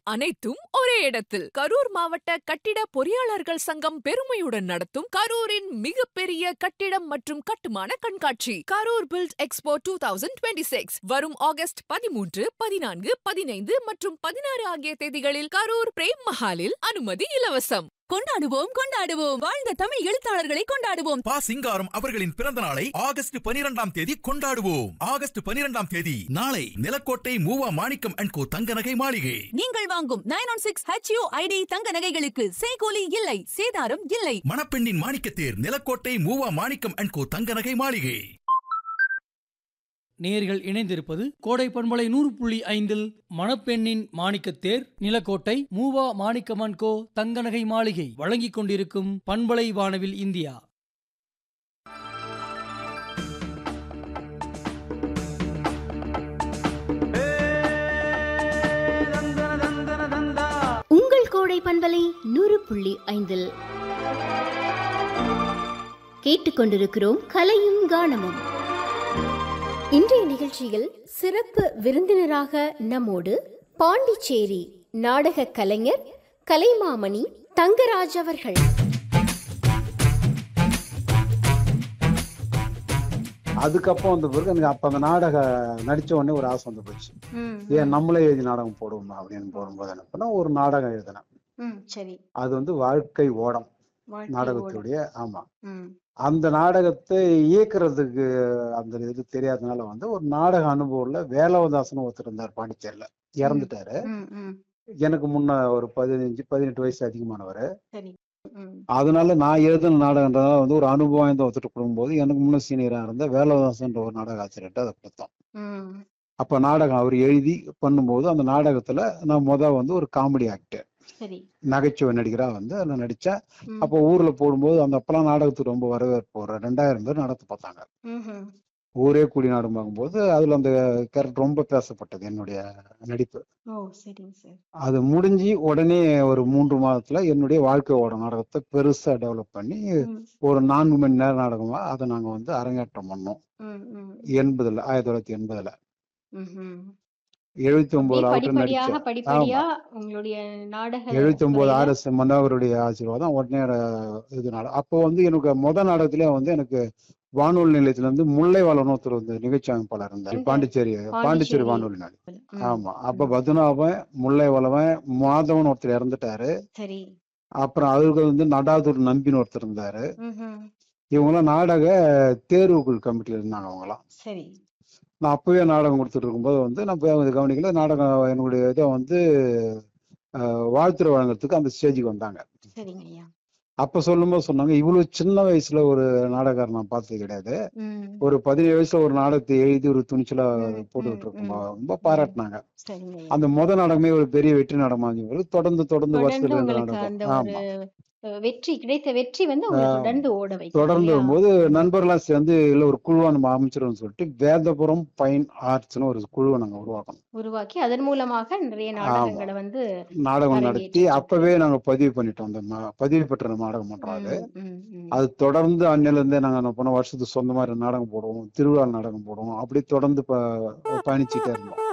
அனைத்தும் ஒரே இடத்தில் கரூர் மாவட்ட கட்டிட பொறியாளர்கள் சங்கம் பெருமையுடன் நடத்தும் கரூரின் மிகப்பெரிய கட்டிடம் மற்றும் கட்டுமான கண்காட்சி Karur build expo two thousand twenty six வரும் ஆகஸ்ட் பதிமூன்று பதினான்கு பதினைந்து மற்றும் பதினாறு ஆகிய தேதிகளில் கரூர் பிரேம் மஹாலில் அனுமதி இலவசம் கொண்டாடுவோம் கொண்டாடுவோம் வாழ்ந்த தமிழ் எழுத்தாளர்களை கொண்டாடுவோம் பா சிங்காரம் அவர்களின் பிறந்த நாளை ஆகஸ்ட் பனிரெண்டாம் தேதி கொண்டாடுவோம் ஆகஸ்ட் பனிரெண்டாம் தேதி நாளை நிலக்கோட்டை மூவா மாணிக்கம் அண்ட் கோ தங்க நகை மாளிகை நீங்கள் வாங்கும் nine one six HU ID தங்க நகைகளுக்கு செய்கூலி இல்லை சேதாரம் இல்லை மணப்பெண்ணின் மாணிக்கத்தேர் நிலக்கோட்டை மூவா மாணிக்கம் அண்ட் கோ தங்க நகை மாளிகை நேர்கள் இணைந்திருப்பது கோடை பண்பலை நூறு புள்ளி ஐந்தில் மணப்பெண்ணின் மாணிக்கத்தேர் நிலக்கோட்டை மூவா மாணிக்கமன் கோ தங்கநகை மாளிகை வழங்கிக் கொண்டிருக்கும் பண்பலை வானவில் இந்தியா உங்கள் கோடை பண்பலை நூறு புள்ளி ஐந்தில் கேட்டுக்கொண்டிருக்கிறோம் கலையும் கானமும் இன்றைய நிகழ்ச்சியில் சிறப்பு விருந்தினராக நம்மோடு பாண்டிச்சேரி நாடக கலைஞர் கலைமாமணி தங்கராஜ் அவர்கள் அதுக்கப்புறம் வந்த பிறகு எனக்கு அப்ப அந்த நாடக நடிச்ச உடனே ஒரு ஆசை வந்து போச்சு ஏன் நம்மளே எழுதி நாடகம் போடுவோமா அப்படின்னு போடும்போது என்ன பண்ண ஒரு நாடகம் எழுதினேன் சரி அது வந்து வாழ்க்கை ஓடம் வாழ்க்கை நாடகத்துடைய ஆமா ம், அந்த நாடகத்தை இயக்குறதுக்கு அந்த இது தெரியாதனால வந்து ஒரு நாடக அனுபவம்ல வேலவதாசன் ஒருத்தர் இருந்தார் பாண்டிச்சேரியில இறந்துட்டாரு ம், ம், எனக்கு முன்ன ஒரு பதினஞ்சு பதினெட்டு வயசு அதிகமானவர் சரி ம், அதனால நான் எழுதின நாடகன்றதால வந்து ஒரு அனுபவம் வாய்ந்த ஒருத்தர் கொடுக்கும்போது எனக்கு முன்ன சீனியரா இருந்த வேலவதாசன்ற ஒரு நாடக ஆசிரியர்கிட்ட அதை கொடுத்தோம் ம், அப்ப நாடகம் அவர் எழுதி பண்ணும்போது அந்த நாடகத்துல நான் முத வந்து ஒரு காமெடி ஆக்டர் சரி நகைச்சுவை நடிகரா வந்து அதுல நடிச்சேன் ம், அப்போ ஊர்ல போடும்போது அந்த அப்பெல்லாம் நாடகத்துக்கு ரொம்ப வரவேற்பு ஒரு ரெண்டாயிரம் பேர் நடத்த பார்த்தாங்க ம்ஹும், ஊரே கூடி நாடகம் பார்க்கும்போது அதுல அந்த கேரக்டர் ரொம்ப பேசப்பட்டது என்னுடைய நடிப்பு ஓ சரிங்க சார் அது முடிஞ்சு உடனே ஒரு மூன்று மாதத்துல என்னுடைய வாழ்க்கை ஓட நாடகத்தை பெருசா டெவலப் பண்ணி ம், ஒரு நான்கு மணி நேரம் நாடகமா அதை நாங்க வந்து அரங்கேற்றம் பண்ணோம் ம், ம், எண்பதுல ஆயிரத்தி தொள்ளாயிரத்தி எண்பதுல ம்ஹும். எழுபத்தி அப்படியே ஒன்பதுல அவர்கிட்ட படிப்படியாக நடிச்சேன் படிப்படியா உங்களுடைய நாடக எழுபத்தி ஒன்பது துறையில- ஆர் எஸ் மன்னவருடைய ஆசீர்வாதம் உடனே அஹ், இது நாடகம் அப்போ வந்து எனக்கு முத நாடகத்திலே வந்து எனக்கு வானொலி நிலையத்துல இருந்து முல்லை வாழணும் ஒருத்தர் வந்து நிகழ்ச்சி அமைப்பாளர் இருந்தார் எந்த? பாண்டிச்சேரி பாண்டிச்சேரி பாண்டிச்சேரி. வானொலி நிலையம் ம், ஆமா அப்ப பத்மநாபன் முல்லை வளவன் மாதவன் ஒருத்தர் இறந்துட்டாரு சரி அப்புறம் அவருக்கு வந்து நடாதூர் நம்பின்னு ஒருத்தர் இருந்தாரு ம்ஹும், இவங்கெல்லாம் நாடக தேர்வுக்குழு கமிட்டியில இருந்தாங்க அவங்களாம் சரி நான் அப்பவே நாடகம் கொடுத்துட்டு இருக்கும்போது வந்து நான் போய் அவங்க கவனிக்கல நாடகம் என்னுடைய இதை வந்து அஹ், வாழ்த்துறை வழங்குறதுக்கு அந்த ஸ்டேஜுக்கு வந்தாங்க சரிங்க ஐயா அப்ப சொல்லும்போது சொன்னாங்க இவ்வளவு சின்ன வயசுல ஒரு நாடகர் நான் பார்த்தது கிடையாது ம், ஒரு பதினேழு வயசுல ஒரு நாடகத்தை எழுதி ஒரு துணிச்சலா ம், போட்டுக்கிட்டு ம், இருக்கும் ம். ரொம்ப பாராட்டினாங்க சரிங்க ஐயா அந்த முத நாடகமே ஒரு பெரிய வெற்றி நாடகம் வாங்கி தொடர்ந்து தொடர்ந்து தொடர்ந்து வருஷத்துல ரெண்டு உங்களுக்கு அந்த நாடகம் ஒரு ஆமா அஹ், வெற்றி கிடைத்த வெற்றி வந்து உங்களை ஆ. தொடர்ந்து ஓட வைக்கும் தொடர்ந்து இல்லையா? வரும்போது நண்பர்கள்லாம் சேர்ந்து இல்ல ஒரு குழுவா நம்ம அமைச்சிரும்னு சொல்லிட்டு வேதபுரம் பைன் ஆர்ட்ஸ்னு ஒரு குழுவை நாங்க உருவாக்கணும் உருவாக்கி அதன் மூலமாக நிறைய நாடகங்களை வந்து நாடகம் அரங்கேற்றி நடத்தி அப்பவே நாங்க பதிவு பண்ணிட்டோம் அந்த ம- பதிவு பெற்ற நாடகம் பண்றோம் அது ம், ம், ம். அது தொடர்ந்து அன்னில இருந்தே நாங்க என்ன பண்ணோம் வருஷத்துக்கு சொந்த மாதிரி நாடகம் போடுவோம் திருவிழா நாடகம் போடுவோம் அப்படி தொடர்ந்து ப- பயணிச்சுட்டே இருந்தோம்